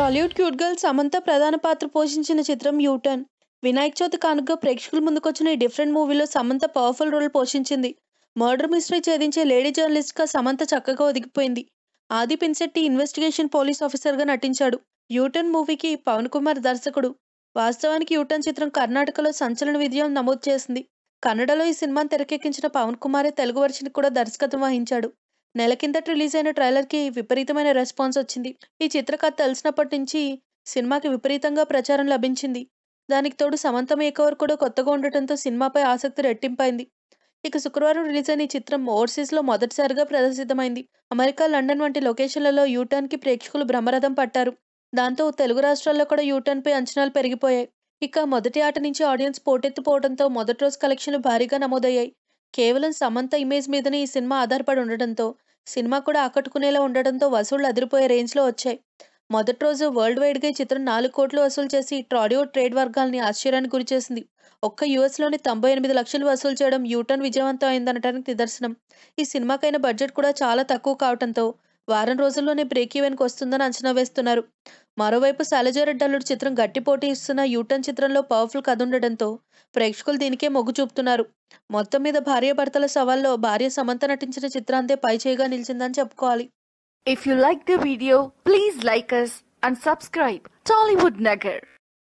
Tollywood cute girl Samantha ప్రధాన పాత్ర పోషించిన చిత్రం యూటర్న్ వినాయక చవితి కానుక ప్రేక్షకుల ముందుకొచ్చిన ఈ డిఫరెంట్ మూవీలో సమంత పవర్ఫుల్ రోల్ పోషించింది మర్డర్ మిస్టరీ ఛేదించే లేడీ జర్నలిస్ట్గా సమంత చక్కగా ఒదిగిపోయింది ఆది పిన్సెట్టి ఇన్వెస్టిగేషన్ పోలీస్ ఆఫీసర్గా నటించాడు యూటర్న్ మూవీకి పవన్ కుమార్ దర్శకుడు వాస్తవానికి యూటర్న్ చిత్రం కర్ణాటకలో సంచలన విజయం నమోదు చేసింది కన్నడలో ఈ సినిమాను తెరకెక్కించిన పవన్ కుమారే తెలుగు వర్షన్ కూడా దర్శకత్వం వహించాడు నెల కిందట రిలీజ్ అయిన ట్రైలర్కి విపరీతమైన రెస్పాన్స్ వచ్చింది ఈ చిత్రకథ తెలిసినప్పటి నుంచి సినిమాకి విపరీతంగా ప్రచారం లభించింది దానికి తోడు సమంత మేకవర్ కూడా కొత్తగా ఉండటంతో సినిమాపై ఆసక్తి రెట్టింపైంది ఇక శుక్రవారం రిలీజ్ అయిన ఈ చిత్రం ఓవర్సీస్లో మొదటిసారిగా ప్రదర్శితమైంది అమెరికా లండన్ వంటి లొకేషన్లలో యూటర్న్కి ప్రేక్షకులు బ్రహ్మరథం పట్టారు దాంతో తెలుగు రాష్ట్రాల్లో కూడా యూటర్న్పై అంచనాలు పెరిగిపోయాయి ఇక మొదటి ఆట నుంచి ఆడియన్స్ పోటెత్తిపోవడంతో మొదటి రోజు కలెక్షన్లు భారీగా నమోదయ్యాయి కేవలం సమంత ఇమేజ్ మీదనే ఈ సినిమా ఆధారపడి ఉండడంతో సినిమా కూడా ఆకట్టుకునేలా ఉండడంతో వసూళ్లు అదిరిపోయే రేంజ్లో వచ్చాయి మొదటి రోజు వరల్డ్ వైడ్గా ఈ చిత్రం నాలుగు కోట్లు వసూలు చేసి ట్రాడియో ట్రేడ్ వర్గాల్ని ఆశ్చర్యానికి గురిచేసింది ఒక్క యూఎస్లోని తొంభై ఎనిమిది లక్షలు వసూలు చేయడం యూటర్న్ విజయవంతం అయిందనటానికి నిదర్శనం ఈ సినిమాకైన బడ్జెట్ కూడా చాలా తక్కువ కావడంతో వారం రోజుల్లోనే బ్రేక్ ఈవెన్కి వస్తుందని అంచనా వేస్తున్నారు మరోవైపు శైలజారెడ్డి అల్లుడు చిత్రం గట్టి పోటీ ఇస్తున్న యూటర్న్ చిత్రంలో పవర్ఫుల్ కథ ఉండడంతో ప్రేక్షకులు దీనికే మొగ్గు చూపుతున్నారు మొత్తం మీద భార్యాభర్తల సవాల్లో భార్య సమంత నటించిన చిత్రాంతే పై చేయిగా నిలిచిందని చెప్పుకోవాలి If you like the video, please like us and subscribe Tollywood Nagar.